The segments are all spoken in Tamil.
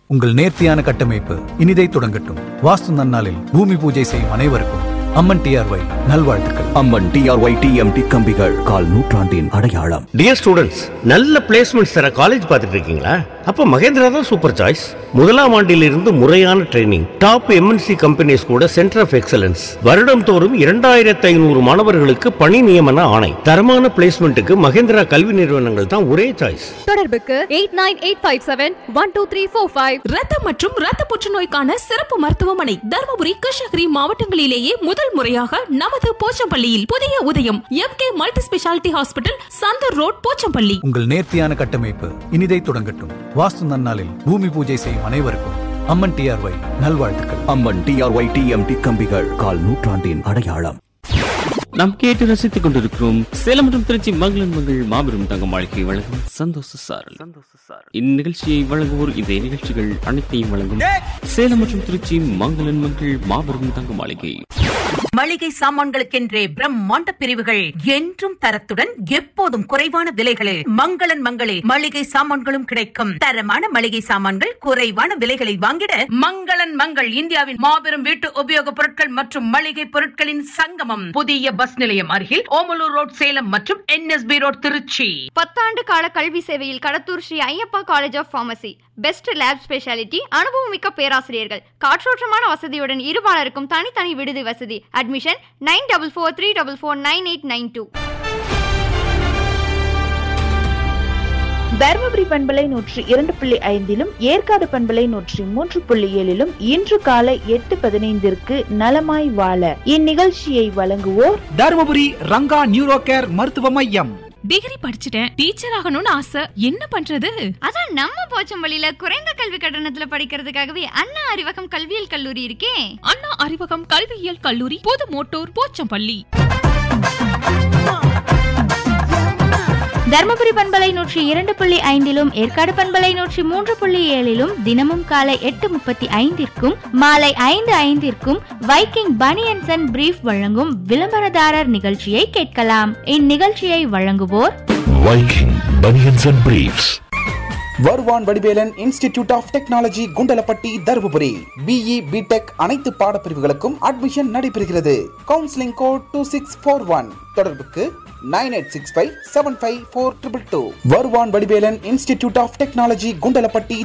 உங்கள் நேர்த்தியான கட்டமைப்பு இனிதை தொடங்கட்டும் வாஸ்து நன்னாளில் பூமி பூஜை செய்யும் அனைவருக்கும் அம்மன் டிஆர்ஒய் நல்வாழ்த்துக்கள் அம்மன் டிஆர்ஒய் டிஎம்டி கம்பிகள் கால் நூற்றாண்டின் அடையாளம் டியர் ஸ்டூடெண்ட்ஸ் நல்ல பிளேஸ்மெண்ட்ஸ் தர காலேஜ் பார்த்துட்டு இருக்கீங்களா அப்போ மகேந்திரா தான் சூப்பர் சாய்ஸ் முதலாம் ஆண்டிலிருந்து முறையான ட்ரைனிங் டாப் எம்என்சி கம்பெனிஸ் கூட சென்டர் ஆஃப் எக்ஸலன்ஸ் வருடம் தோறும் இரண்டாயிரத்து ஐநூறு மாணவர்களுக்கு பணி நியமன ஆணை தரமான பிளேஸ்மெண்ட்டுக்கு மகேந்திரா கல்வி நிறுவனங்கள் தான் ஒரே சாய்ஸ் தொடர்புக்கு eight nine eight five seven one two three four five ரத்தம் மற்றும் ரத்த புற்றுநோய்க்கான சிறப்பு மருத்துவமனை தருமபுரி கிருஷ்ணகிரி மாவட்டங்களிலேயே முதல் முறையாக நமது போச்சம்பள்ளியில் புதிய Udhayam M K multi speciality hospital Santhur road Pochampalli உங்கள் நேர்த்தியான கட்டமைப்பு இனிதை தொடங்கட்டும் வாஸ்து நன்னாளில் பூமி பூஜை செய்யும் அனைவருக்கும் அம்மன் டிஆர்ஒய் நல்வாழ்த்துக்கள் அம்மன் டிஆர்ஒய் டிஎம்டி கம்பிகள் கால் நூற்றாண்டின் அடையாளம் நாம் கேட்டு ரசித்துக் கொண்டிருக்கிறோம் சேலம் மற்றும் திருச்சி மங்களன் மங்கள் மாபெரும் தங்க மாளிகை வழங்கும் சந்தோஷ சாரல் இந்நிகழ்ச்சியை வழங்குவோர் இதே நிகழ்ச்சிகள் அனைத்தையும் வழங்கும் சேலம் மற்றும் திருச்சி மங்களன் மங்கள் மாபெரும் தங்க மாளிகை மளிகை சாமான்களுக்கென்றே பிரம்மாண்ட பிரிவுகள் என்றும் தரத்துடன் எப்போதும் குறைவான விலைகளில் மங்களன் மங்களில் மளிகை சாமான்களும் கிடைக்கும் தரமான மளிகை சாமான்கள் குறைவான விலைகளில் வாங்கிட மங்களன் மங்கள் இந்தியாவின் மாபெரும் வீட்டு உபயோகப் பொருட்கள் மற்றும் மளிகை பொருட்களின் சங்கமம் புதிய பஸ் நிலையம் அருகில் ஓமலூர் ரோட் சேலம் மற்றும் என்எஸ்பி ரோட் திருச்சி பத்தாண்டு கால கல்வி சேவையில் Kadathur Sri Ayyappa college of pharmacy best lab speciality அனுபவமிக்க பேராசிரியர்கள் காற்றோட்டமான வசதியுடன் இருபாலருக்கும் தனித்தனி விடுதி வசதி admission nine double four three double four nine eight nine two Dharmapuri பண்பலை நூற்றி இரண்டு புள்ளி ஐந்திலும் ஏற்காடு பண்பலை நூற்றி மூன்று புள்ளி ஏழிலும் இன்று காலை எட்டு பதினைந்திற்கு நலமாய் வாழ இந்நிகழ்ச்சியை வழங்குவோர் தருமபுரி ரங்கா நியூரோ கேர் மருத்துவ மையம் டிகிரி படிச்சுட்டேன் டீச்சர் ஆகணும்னு ஆசை என்ன பண்றது அதான் நம்ம போச்சம்பள்ளியில குறைந்த கல்வி கட்டணத்துல படிக்கிறதுக்காகவே அண்ணா அறிவகம் கல்வியியல் கல்லூரி இருக்கே அண்ணா அறிவகம் கல்வியியல் கல்லூரி புது மோட்டூர் போச்சம்பள்ளி தருமபுரி பண்பலை நூற்றி இரண்டு புள்ளி ஐந்திலும் ஏற்காடு பண்பலை நூற்றி மூன்று புள்ளி ஏழிலும் தினமும் காலை எட்டு முப்பத்தி ஐந்திற்கும் மாலை ஐந்து ஐந்திற்கும் வைக்கிங் பனியன்சன் அண்ட் பிரீஃப் வழங்கும் விளம்பரதாரர் நிகழ்ச்சியை கேட்கலாம் இந்நிகழ்ச்சியை வழங்குவோர் Viking banians and briefs Varuvan Vadivelan institute of technology Kundalapatti Dharmapuri BE BTech அனைத்து பாடப்பிரிவுகளுக்கும் அட்மிஷன் நடைபெறுகிறது counselling code two six four one தொடர்புக்கு nine eight six five seven five four triple two Varuvan Vadivelan institute of technology Kundalapatti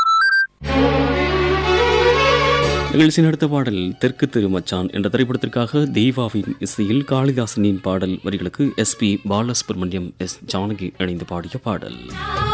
நிகழ்ச்சியின் அடுத்த பாடல் தெற்கு திருமச்சான் என்ற திரைப்படத்திற்காக தெய்வாவின் இசையில் காளிதாசனின் பாடல் வரிகளுக்கு S P Balasubrahmanyam S Janaki இணைந்து பாடிய பாடல்